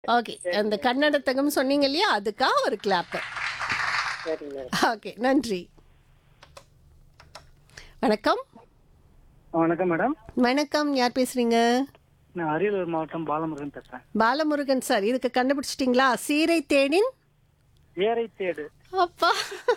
Okay அந்த கன்னடத்தகம் சொன்னீங்க இல்லையா அதுக்காக ஒரு கிளாப்பு சரிங்க மேடம் ஓகே நன்றி வணக்கம் வணக்கம் மேடம் வணக்கம் யார் பேசுறீங்க நான் அரியலூர் மாவட்டம் பாலமுருகன் பேசுறேன் பாலமுருகன் சார் இதுக்கு கண்டுபிடிச்சிட்டிங்களா சீரை தேனின் ஏரை தேடு அப்பா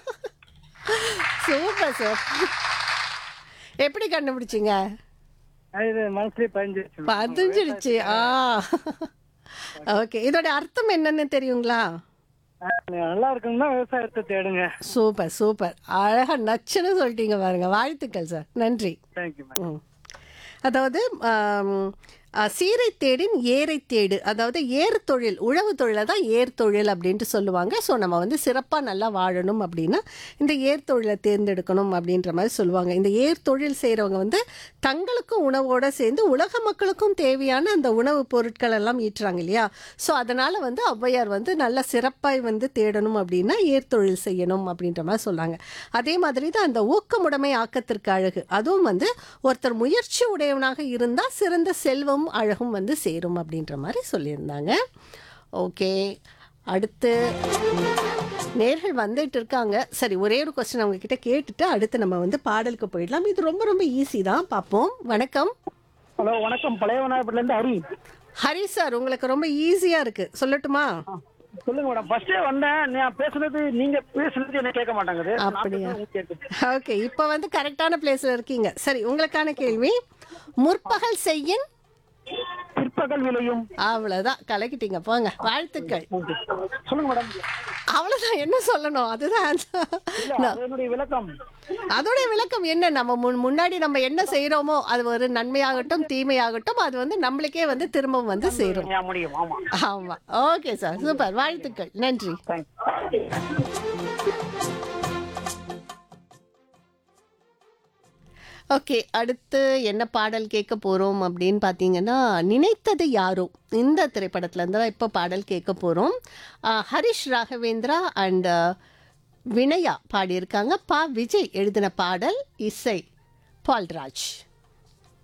சூப்பர் சார் எப்படி கண்டுபிடிச்சிங்க இது மனசுலயே பதிஞ்சிருச்சு பதிஞ்சிடுச்சு ஆ ஓகே இதோட அர்த்தம் என்னன்னு தெரியுங்களா நல்லா இருக்குங்கன்னா விவசாயத்தை தேடுங்க சூப்பர் சூப்பர் அழகா நச்சுன்னு சொல்லிட்டீங்க பாருங்க வாழ்த்துக்கள் சார் நன்றி தேங்க்யூ மேடம் ம். அதாவது ஆம், அ, சீரை தேடின் ஏரை தேடு அதாவது ஏர் தொழில் உழவு தொழிலை தான் ஏர் தொழில் அப்படின்ட்டு சொல்லுவாங்க ஸோ நம்ம வந்து சிறப்பாக நல்லா வாழணும் அப்படின்னா இந்த ஏர் தொழிலை தேர்ந்தெடுக்கணும் அப்படின்ற மாதிரி சொல்லுவாங்க இந்த ஏர் தொழில் செய்கிறவங்க வந்து தங்களுக்கும் உணவோட சேர்ந்து உலக மக்களுக்கும் தேவையான அந்த உணவுப் பொருட்கள் எல்லாம் ஈட்டுறாங்க இல்லையா ஸோ அதனால் வந்து ஔவையார் வந்து நல்ல சிறப்பாய் வந்து தேடணும் அப்படின்னா ஏர் தொழில் செய்யணும் அப்படின்ற மாதிரி சொன்னாங்க அதே மாதிரி தான் அந்த ஊக்கமுடைமை ஆக்கத்திற்கு அழகு அதுவும் வந்து ஒருத்தர் முயற்சி உடையவனாக இருந்தால் சிறந்த செல்வம் அழகும் வந்து சேரும் அப்படின்ற மாதிரி சொல்லியிருந்தாங்க ஓகே அடுத்து நேர்கள் வந்துட்டு இருக்காங்க சரி ஒரே ஒரு கொஸ்டின் அவங்க கிட்ட கேட்டுட்டு அடுத்து நம்ம வந்து பாடலுக்கு போயிடலாம் இது ரொம்ப ரொம்ப ஈஸி தான் பார்ப்போம் வணக்கம் ஹலோ வணக்கம் பழையவனாபுரத்துல இருந்து ஹரி ஹரி சார் உங்களுக்கு ரொம்ப ஈஸியா இருக்கு சொல்லட்டுமா சொல்லுங்க மேடம் ஃபர்ஸ்டே வந்தேன் நான் பேசுனது நீங்க பேசுனது என்ன கேட்க மாட்டாங்குது நான் அப்படியா? பேசுறது உங்களுக்கு கேக்குது. ஓகே இப்போ வந்து கரெக்டான பிளேஸ்ல இருக்கீங்க சரி உங்களுக்கான கேள்வி முற்பகல் செய்யின் பிற்பகல் விளையும் அவ்வளவுதான் கலக்கிட்டீங்க போங்க வாழ்த்துக்கள் சொல்லுங்க மேடம் அவ்வளவுதான் என்ன சொல்லணும் அதுதான் answer. இல்ல அது என்னுடைய விளக்கம் அதோடைய விளக்கம் என்ன நம்ம முன் முன்னாடி நம்ம என்ன செய்றோமோ அது ஒரு நன்மையாகட்டும் தீமையாகட்டும் அது வந்து நம்மளுக்கே வந்து திரும்பவும் வந்து சேரும் ஏன் முடியும் ஆமா ஆமா ஓகே சார் சூப்பர் வாழ்த்துக்கள் நன்றி தேங்க்ஸ் ஓகே அடுத்து என்ன பாடல் கேட்க போகிறோம் அப்படின்னு பார்த்தீங்கன்னா நினைத்தது யாரோ இந்த திரைப்படத்துல இருந்து தான் இப்போ பாடல் கேட்க போகிறோம் ஹரிஷ் ராகவேந்திரா அண்ட் வினயா பாடியிருக்காங்க பா விஜய் எழுதின பாடல் இசை பால்ராஜ்